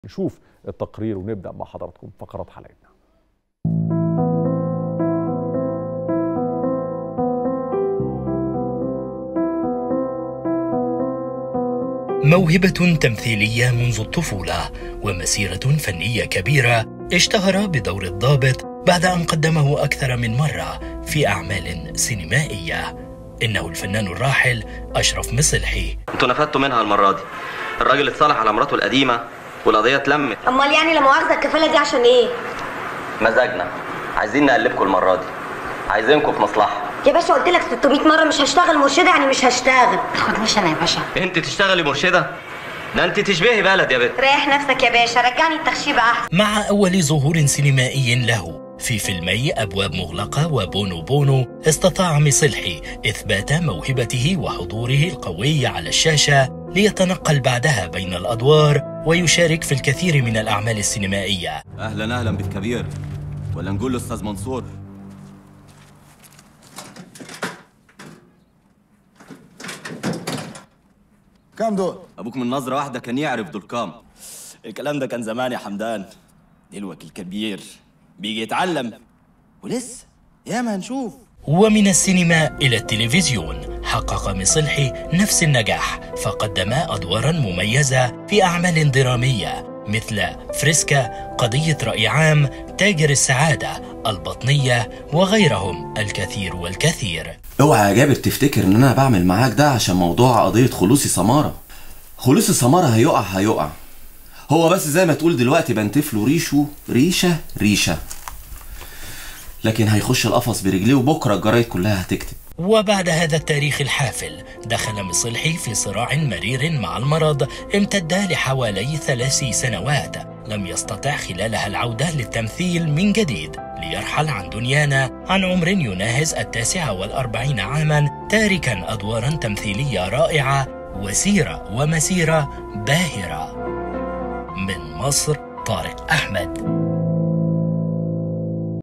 نشوف التقرير ونبدا مع حضراتكم فقرات حلقتنا موهبة تمثيلية منذ الطفولة ومسيرة فنية كبيرة اشتهر بدور الضابط بعد أن قدمه أكثر من مرة في أعمال سينمائية إنه الفنان الراحل أشرف مصلحي انتوا نفدتوا منها المره دي الراجل اتصالح على مراته القديمه والقضيه اتلمت امال يعني لا مؤاخذه الكفاله دي عشان ايه مزاجنا عايزين نقلبكم المره دي عايزينكم في مصلحه يا باشا قلت لك 600 مره مش هشتغل مرشده يعني مش هشتغل تاخدنيش انا يا باشا انت تشتغلي مرشده ده انت تشبهي بلد يا بنت ريح نفسك يا باشا رجعني التخشيبه احسن مع أول ظهور سينمائي له في فيلمي أبواب مغلقة وبونو بونو استطاع مصلحي إثبات موهبته وحضوره القوي على الشاشة ليتنقل بعدها بين الأدوار ويشارك في الكثير من الأعمال السينمائية اهلا اهلا بالكبير ولا نقول لاستاذ منصور كام دول؟ ابوك من نظره واحده كان يعرف دول كام الكلام ده كان زمان يا حمدان دلوقتي الكبير بيجي يتعلم ولسه ياما هنشوف ومن السينما إلى التلفزيون حقق مصلحي نفس النجاح فقدم أدوارا مميزة في أعمال درامية مثل فريسكا قضية رأي عام تاجر السعادة البطنية وغيرهم الكثير والكثير اوعى يا جابر تفتكر ان انا بعمل معاك ده عشان موضوع قضية خلوصي سمارة خلوصي سمارة هيقع هيقع هو بس زي ما تقول دلوقتي بنتف له ريشه ريشة ريشة لكن هيخش القفص برجليه وبكرة الجرايد كلها هتكتب وبعد هذا التاريخ الحافل دخل مصلحي في صراع مرير مع المرض امتد لحوالي ثلاث سنوات لم يستطع خلالها العودة للتمثيل من جديد ليرحل عن دنيانا عن عمر يناهز التاسعة والأربعين عاما تاركا أدوارا تمثيلية رائعة وسيرة ومسيرة باهرة من مصر طارق أحمد